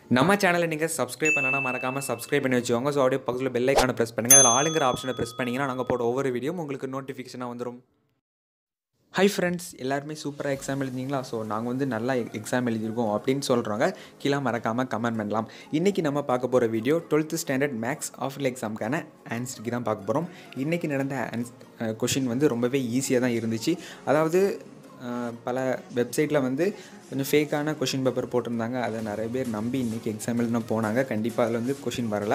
நம்ம சேனலை நீங்கள் சப்ஸ்கிரைப் பண்ணலாம் மறக்காமல் சப்ஸ்கிரைப் பண்ணி வச்சுக்கோங்க ஸோ அப்படியே பக்கத்தில் பெல் ஐக்கானை ப்ரெஸ் பண்ணுங்கள் அதில் ஆளுங்கிற ஆப்ஷனை ப்ரெஸ் பண்ணிங்கன்னா நாங்கள் போட ஒவ்வொரு வீடியோ உங்களுக்கு நோட்டிஃபிகேஷனாக வந்துடும் ஹை ஃப்ரெண்ட்ஸ் எல்லாருமே சூப்பராக எக்ஸாம் எழுதிங்களா ஸோ நாங்கள் வந்து நல்லா எக்ஸாம் எழுதியிருக்கோம் அப்படின்னு சொல்கிறவங்க கீழே மறக்காமல் கமெண்ட் பண்ணலாம் இன்றைக்கி நம்ம பார்க்க போகிற வீடியோ டுவெல்த்து ஸ்டாண்டர்ட் மேக்ஸ் ஆஃபில் எக்ஸாமுக்கான ஆன்சருக்கு தான் பார்க்க போகிறோம் இன்றைக்கி நடந்த ஆன்ஸ் கொஷின் வந்து ரொம்பவே ஈஸியாக தான் இருந்துச்சு அதாவது அஹ், பல வெப்சைட்டில் வந்து கொஞ்சம் ஃபேக்கான கொஷின் பேப்பர் போட்டிருந்தாங்க அதை நிறைய பேர் நம்பி இன்றைக்கி எக்ஸாம் எழுதின போனாங்க கண்டிப்பாக அதில் வந்து கொஷின் வரல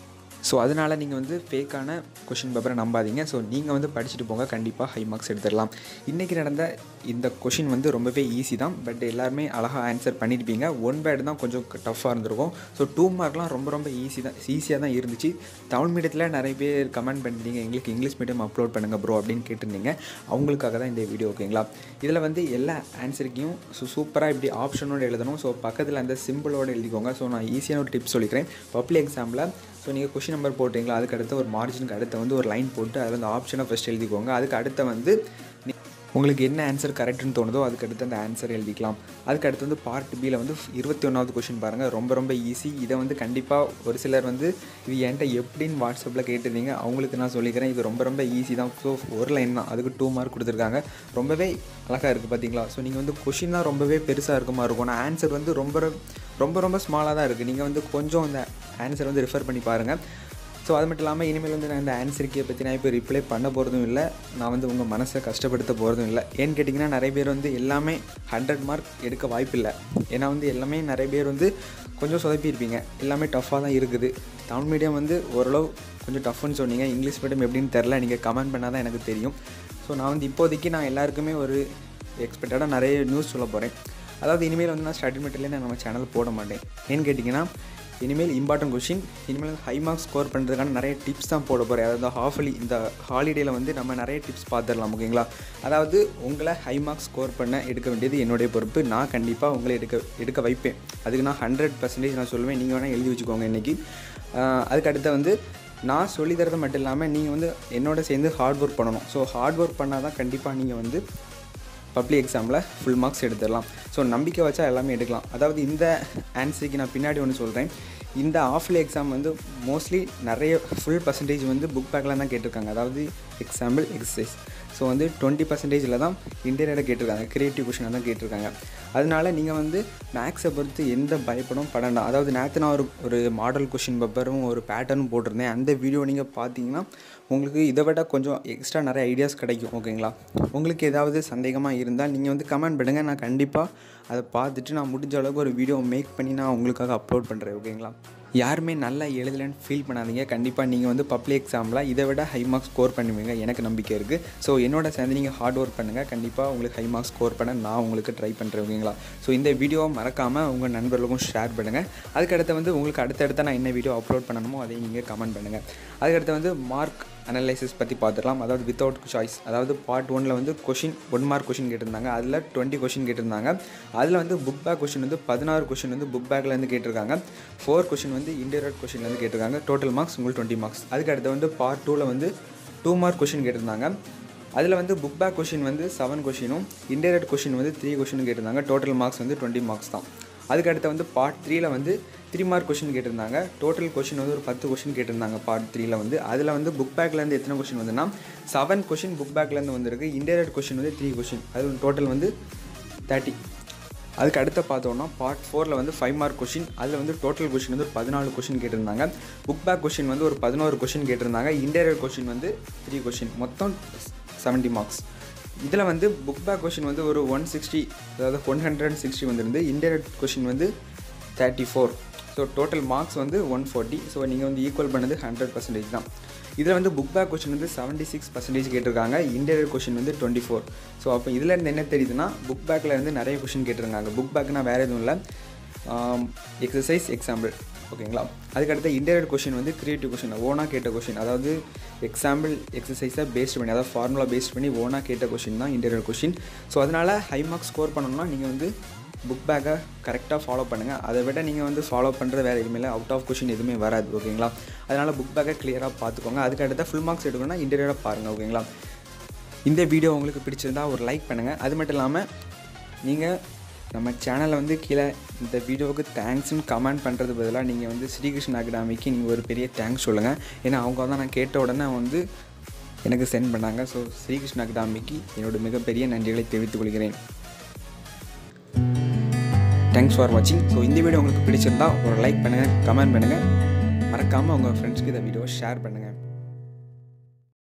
ஸோ அதனால் நீங்கள் வந்து ஃபேக்கான கொஷின் பேப்பரை நம்பாதீங்க ஸோ நீங்கள் வந்து படிச்சுட்டு போங்க கண்டிப்பாக ஹை மார்க்ஸ் எடுத்துடலாம் இன்றைக்கி நடந்த இந்த கொஷின் வந்து ரொம்பவே ஈஸி தான் பட் எல்லாருமே அழகாக ஆன்சர் பண்ணியிருப்பீங்க ஒன் வேர்டு தான் கொஞ்சம் டஃப்பாக இருந்திருக்கும் ஸோ டூ மார்க்லாம் ரொம்ப ரொம்ப ஈஸி தான் ஈஸியாக தான் இருந்துச்சு தமிழ் மீடியத்தில் நிறைய பேர் கமெண்ட் பண்ணிட்டீங்க எங்களுக்கு இங்கிலீஷ் மீடியம் அப்லோட் பண்ணுங்கள் ப்ரோ அப்படின்னு கேட்டிருந்தீங்க அவங்களுக்காக தான் இந்த வீடியோ ஓகேங்களா இதில் வந்து எல்லா ஆன்சருக்கையும் ஸோ சூப்பராக இப்படி ஆப்ஷனோட எழுதணும் ஸோ பக்கத்தில் அந்த சிம்பிளோட எழுதிக்கோங்க ஸோ நான் ஈஸியான ஒரு டிப்ஸ் சொல்லிக்கிறேன் பப்ளிக் எக்ஸாமில் ஸோ நீங்கள் கொஷின் நம்பர் போட்டிங்களா அதுக்கு அடுத்து ஒரு மார்ஜினுக்கு அடுத்து வந்து ஒரு லைன் போட்டு அதில் வந்து ஆப்ஷனை ஃபஸ்ட் எழுதிக்கோங்க அதுக்கு அடுத்து வந்து நீ- உங்களுக்கு என்ன ஆன்சர் கரெக்ட்னு தோணுதோ அதுக்கு அடுத்து அந்த ஆன்சர் எழுதிக்கலாம் அதுக்கு அடுத்து வந்து பார்ட் பியில் வந்து இருபத்தி ஒன்றாவது கொஷின் பாருங்கள் ரொம்ப ரொம்ப ஈஸி இதை வந்து கண்டிப்பாக ஒரு சிலர் வந்து இது என்கிட்ட எப்படின்னு வாட்ஸ்அப்பில் கேட்டிருந்தீங்க அவங்களுக்கு நான் சொல்லிக்கிறேன் இது ரொம்ப ரொம்ப ஈஸி தான் ஸோ ஒரு லைன் தான் அதுக்கு டூ மார்க் கொடுத்துருக்காங்க ரொம்பவே அழகாக இருக்குது பார்த்தீங்களா ஸோ நீங்கள் வந்து கொஷின் தான் ரொம்பவே பெருசாக இருக்க மாதிரி இருக்கும் ஆனால் ஆன்சர் வந்து ரொம்ப ரொம்ப ரொம்ப ஸ்மாலாக தான் இருக்குது நீங்கள் வந்து கொஞ்சம் அந்த ஆன்சர் வந்து ரெஃபர் பண்ணி பாருங்கள் ஸோ அது மட்டும் இல்லாமல் இனிமேல் வந்து நான் இந்த ஆன்சருக்கே பற்றி நான் இப்போ ரிப்ளை பண்ண போகிறதும் இல்லை நான் வந்து உங்கள் மனசை கஷ்டப்படுத்த போகிறதும் இல்லை ஏன்னு கேட்டிங்கன்னா நிறைய பேர் வந்து எல்லாமே ஹண்ட்ரட் மார்க் எடுக்க வாய்ப்பில்லை ஏன்னா வந்து எல்லாமே நிறைய பேர் வந்து கொஞ்சம் சொதப்பியிருப்பீங்க எல்லாமே டஃப்பாக தான் இருக்குது தமிழ் மீடியம் வந்து ஓரளவு கொஞ்சம் டஃப்னு சொன்னீங்க இங்கிலீஷ் மீடியம் எப்படின்னு தெரில நீங்கள் கமெண்ட் பண்ணால் தான் எனக்கு தெரியும் ஸோ நான் வந்து இப்போதைக்கு நான் எல்லாருக்குமே ஒரு எக்ஸ்பெக்டடாக நிறைய நியூஸ் சொல்ல போகிறேன் அதாவது இனிமேல் வந்து நான் ஸ்டடி மெட்டீரியல் நான் நம்ம சேனல் போட மாட்டேன் ஏன்னு கேட்டிங்கன்னா இனிமேல் இம்பார்ட்டன்ட் கொஷின் இனிமேல் ஹை மார்க்ஸ் ஸ்கோர் பண்ணுறதுக்கான நிறைய டிப்ஸ் தான் போட போகிறேன் அதாவது ஹாஃபலி இந்த ஹாலிடேயில் வந்து நம்ம நிறைய டிப்ஸ் பார்த்துடலாம் ஓகேங்களா அதாவது உங்களை ஹை மார்க்ஸ் ஸ்கோர் பண்ண எடுக்க வேண்டியது என்னுடைய பொறுப்பு நான் கண்டிப்பாக உங்களை எடுக்க எடுக்க வைப்பேன் அதுக்கு நான் ஹண்ட்ரட் பர்சன்டேஜ் நான் சொல்லுவேன் நீங்கள் வேணால் எழுதி வச்சுக்கோங்க இன்றைக்கி அதுக்கு அடுத்து வந்து நான் சொல்லி தரது மட்டும் இல்லாமல் நீங்கள் வந்து என்னோட சேர்ந்து ஹார்ட் ஒர்க் பண்ணணும் ஸோ ஹார்ட் ஒர்க் பண்ணால் தான் கண்டிப்பாக நீங்கள் வந்து பப்ளிக் எக்ஸாமில் ஃபுல் மார்க்ஸ் எடுத்துடலாம் ஸோ நம்பிக்கை வச்சா எல்லாமே எடுக்கலாம் அதாவது இந்த ஆன்சருக்கு நான் பின்னாடி ஒன்று சொல்கிறேன் இந்த ஆஃப்லி எக்ஸாம் வந்து மோஸ்ட்லி நிறைய ஃபுல் பர்சன்டேஜ் வந்து புக் பேக்கில் தான் கேட்டிருக்காங்க அதாவது எக்ஸாம்பிள் எக்ஸசைஸ் ஸோ வந்து டுவெண்ட்டி பர்சன்டேஜில் தான் இன்டீரியராக கேட்டிருக்காங்க கிரியேட்டிவ் கொஷினாக தான் கேட்டிருக்காங்க அதனால நீங்கள் வந்து மேக்ஸை பொறுத்து எந்த பயப்படும் படண்டாம் அதாவது நேற்று நான் ஒரு ஒரு மாடல் கொஷின் பேப்பரும் ஒரு பேட்டர்னும் போட்டிருந்தேன் அந்த வீடியோ நீங்கள் பார்த்தீங்கன்னா உங்களுக்கு இதை விட கொஞ்சம் எக்ஸ்ட்ரா நிறைய ஐடியாஸ் கிடைக்கும் ஓகேங்களா உங்களுக்கு ஏதாவது சந்தேகமாக இருந்தால் நீங்கள் வந்து கமெண்ட் பண்ணுங்க நான் கண்டிப்பாக அதை பார்த்துட்டு நான் முடிஞ்ச அளவுக்கு ஒரு வீடியோ மேக் பண்ணி நான் உங்களுக்காக அப்லோட் பண்ணுறேன் ஓகேங்களா யாருமே நல்லா எழுதலைன்னு ஃபீல் பண்ணாதீங்க கண்டிப்பாக நீங்கள் வந்து பப்ளிக் எக்ஸாமில் இதை விட ஹை மார்க்ஸ் ஸ்கோர் பண்ணுவீங்க எனக்கு நம்பிக்கை இருக்குது ஸோ என்னோட சேர்ந்து நீங்கள் ஹார்ட் ஒர்க் பண்ணுங்கள் கண்டிப்பாக உங்களுக்கு ஹை மார்க்ஸ் ஸ்கோர் பண்ண நான் உங்களுக்கு ட்ரை பண்ணுறேன் ஓகேங்களா ஸோ இந்த வீடியோவை மறக்காமல் உங்கள் நண்பர்களுக்கும் ஷேர் பண்ணுங்கள் அதுக்கடுத்து வந்து உங்களுக்கு அடுத்தடுத்து நான் என்ன வீடியோ அப்லோட் பண்ணணுமோ அதை நீங்கள் கமெண்ட் பண்ணுங்கள் அதுக்கடுத்து வந்து மார்க் அனலைசிஸ் பற்றி பார்த்துடலாம் அதாவது வித்தவுட் சாய்ஸ் அதாவது பார்ட் ஒனில் வந்து கொஷின் ஒன் மார்க் கொஷின் கேட்டிருந்தாங்க அதில் டுவெண்ட்டி கொஷின் கேட்டிருந்தாங்க அதில் வந்து புக் பேக் கொஷின் வந்து பதினாறு கொஷின் வந்து புக் பேக்லேருந்து கேட்டிருக்காங்க ஃபோர் கொஷின் வந்து இன்டீரியர் கொஷின்லேருந்து கேட்டிருக்காங்க டோட்டல் மார்க்ஸ் உங்களுக்கு டுவெண்ட்டி மார்க்ஸ் அதுக்கு அடுத்து வந்து பார்ட் டூவில் வந்து டூ மார்க் கொஷின் கேட்டிருந்தாங்க அதில் வந்து புக் பேக் கொஷின் வந்து செவன் கொஷினும் இன்டீரியர் கொஷின் வந்து த்ரீ கொஷினும் கேட்டிருந்தாங்க டோட்டல் மார்க்ஸ் வந்து டுவெண்ட்டி மார்க்ஸ் தான் அதுக்கு அடுத்து வந்து பார்ட் த்ரீல வந்து த்ரீ மார்க் கொஷின் கேட்டிருந்தாங்க டோட்டல் கொஷின் வந்து ஒரு பத்து கொஷின் கேட்டிருந்தாங்க பார்ட் த்ரீல வந்து அதில் வந்து புக் பேக்லேருந்து எத்தனை கொஷின் வந்துன்னா செவன் கொஷின் புக் பேக்லேருந்து வந்திருக்கு இன்டீரியர் கொஷின் வந்து த்ரீ கொஷின் அது டோட்டல் வந்து தேர்ட்டி அதுக்கு அடுத்த பார்த்தோன்னா பார்ட் ஃபோரில் வந்து ஃபைவ் மார்க் கொஷின் அதில் வந்து டோட்டல் கொஷின் வந்து ஒரு பதினாலு கொஷின் கேட்டிருந்தாங்க புக் பேக் கொஷின் வந்து ஒரு பதினோரு கொஷின் கேட்டிருந்தாங்க இன்டீரியர் கொஷின் வந்து த்ரீ கொஷின் மொத்தம் செவன்ட்டி மார்க்ஸ் இதில் வந்து புக் பேக் கொஷின் வந்து ஒரு ஒன் சிக்ஸ்டி அதாவது ஒன் ஹண்ட்ரட் அண்ட் சிக்ஸ்டி வந்துருந்து இன்டீரியர் கொஷின் வந்து thirty four so total marks வந்து ஒன் ஃபார்ட்டி ஸோ நீங்கள் வந்து ஈக்குவல் பண்ணது ஹண்ட்ரட் பர்சன்டேஜ் தான் இதில் வந்து புக் பேக் கொஷின் வந்து செவன்ட்டி சிக்ஸ் பர்சன்டேஜ் கேட்டிருக்காங்க இன்டீரியர் கொஷின் வந்து டுவெண்ட்டி ஃபோர் ஸோ அப்போ இதில் இருந்து என்ன தெரியுதுன்னா புக் பேக்கில் இருந்து நிறைய கொஷின் கேட்டிருக்காங்க புக் பேக்னா வேறு எதுவும் இல்லை எக்ஸசைஸ் எக்ஸாம்பிள் ஓகேங்களா அதுக்கடுத்து இன்டீரியர் கொஷின் வந்து கிரியேட்டிவ் கொஷின் ஓனாக கேட்ட கொஷின் அதாவது எக்ஸாம்பிள் எக்ஸசைஸை பேஸ்ட் பண்ணி அதாவது ஃபார்முலா பேஸ்ட் பண்ணி ஓனாக கேட்ட கொஷின் தான் இன்டீரியர் கொஷின் ஸோ அதனால் ஹை மார்க்ஸ் ஸ்கோர் பண்ணணும்னா நீங்கள் வந்து புக் பேக்கை கரெக்டாக ஃபாலோ பண்ணுங்கள் அதை விட நீங்கள் வந்து ஃபாலோ பண்ணுறது வேறு எதுவுமே இல்லை அவுட் ஆஃப் கொஷின் எதுவுமே வராது ஓகேங்களா அதனால் புக் பேக்கை கிளியராக பார்த்துக்கோங்க அதுக்கு அடுத்த ஃபுல் மார்க்ஸ் எடுக்கணும்னா இன்டீரியராக பாருங்கள் ஓகேங்களா இந்த வீடியோ உங்களுக்கு பிடிச்சிருந்தா ஒரு லைக் பண்ணுங்கள் அது மட்டும் இல்லாமல் நீங்கள் நம்ம சேனலில் வந்து கீழே இந்த வீடியோவுக்கு தேங்க்ஸ்னு கமெண்ட் பண்ணுறது பதிலாக நீங்கள் வந்து ஸ்ரீகிருஷ்ண அகாடமிக்கு நீங்கள் ஒரு பெரிய தேங்க்ஸ் சொல்லுங்கள் ஏன்னா அவங்க தான் நான் கேட்ட உடனே வந்து எனக்கு சென்ட் பண்ணாங்க ஸோ ஸ்ரீகிருஷ்ண அகாடமிக்கு என்னோட மிகப்பெரிய நன்றிகளை தெரிவித்துக் கொள்கிறேன் தேங்க்ஸ் ஃபார் வாட்சிங் ஸோ இந்த வீடியோ உங்களுக்கு பிடிச்சிருந்தா ஒரு லைக் பண்ணுங்கள் கமெண்ட் பண்ணுங்கள் மறக்காமல் உங்கள் ஃப்ரெண்ட்ஸ்க்கு இந்த வீடியோவை ஷேர் பண்ணுங்கள்